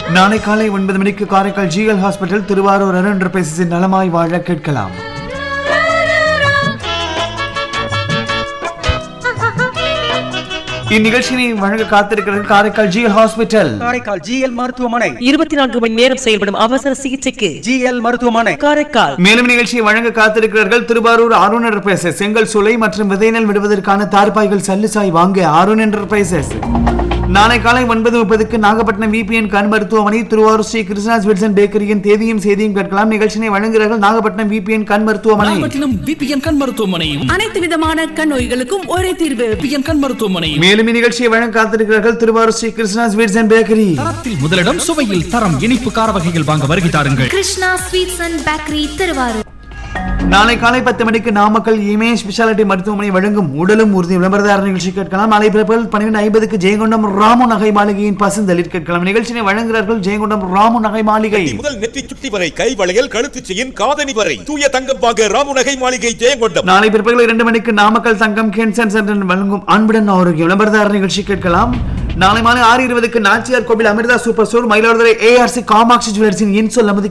நாளை காலை ஒன்பது மணிக்கு காரைக்கால் ஜிஎல் ஹாஸ்பிட்டல் திருவாரூர் அருண் என்டர்பிரைசஸின் நலமாய் வாழ கேட்கலாம் இந்நிகழ்ச்சியை வழங்க காத்திருக்கிறது Karaikal GL hospital Karaikal GL மருத்துவமனை இருபத்தி நான்கு மணி நேரம் செயல்படும் அவசர சிகிச்சைக்கு ஜிஎல் மருத்துவமனை காரைக்கால் மேலும் நிகழ்ச்சியை வழங்க காத்திருக்கிறார்கள் திருவாரூர் அருண் என்டர்பிரைசஸ் செங்கல் சூளை மற்றும் விதைநெல் விடுவதற்கான தார்பாய்கள் சல்லுசாய் வாங்க அருண் என்டர்பிரைசஸ் நாளை காலை ஒன்பது முப்பதுக்கு நாகப்பட்டினம் விபிஎன் கண் மருத்துவமனை திருவாரூர் ஸ்ரீ கிருஷ்ணாஸ் வில்சன் பேக்கரியின் தேதியும் செய்தியும் கேட்கலாம் நிகழ்ச்சியை வழங்குகிறார்கள் நாகப்பட்டினம் விபிஎன் கண் மருத்துவமனை நாகப்பட்டினம் பிபிஎன் கண் மருத்துவமனையும் அனைத்து விதமான கண் நோய்களுக்கும் ஒரே தீர்வு பிபிஎன் கண் மருத்துவமனையும் மேலும் இந்நிகழ்ச்சியை வழங்க காத்திருக்கிறார்கள் திருவாரூர் ஸ்ரீ கிருஷ்ணாஸ் வில்சன் பேக்கரி தரத்தில் முதலிடம் சுவையில் தரம் இனிப்பு கார வகைகள் வாங்க வருகை தாருங்கள் Krishna sweets and bakery Thiruvarur நாளை காலை பத்து மணிக்கு நாமக்கல் இமேஜ் ஸ்பெஷாலிட்டி மருத்துவமனை வழங்கும் உடலும் உறுதி விளம்பரதார நிகழ்ச்சி கேட்கலாம் நாளை பிற்பகல் பன்னிரண்டு ஐம்பதுக்கு ஜெயங்கொண்டம் ராமு நகை மாளிகையின் பசுந்தளிர் கேட்கலாம் நிகழ்ச்சியை வழங்குகிறார்கள் ஜெயங்கொண்டம் ராமு நகை மாளிகை முதல் நெற்றி சுட்டி வரை கை வளையல் கழுத்து செயின் காதணி வரை தூய தங்கம் வாங்க ராமுநகை மாளிகை ஜெயங்கொண்டம் நாளை பிற்பகல் இரண்டு மணிக்கு நாமக்கல் தங்கம் கேன்சர் சென்டர் வழங்கும் அன்புடன் ஆரோக்கியம் விளம்பரதார நிகழ்ச்சி கேட்கலாம் நாளை மாலை ஆறு இருபதுக்கு Nachiyar Koil Amirtha super store Mayiladuthurai ARC Kamatchi ஜுவல்லர்ஸின் இன்சொல் நமது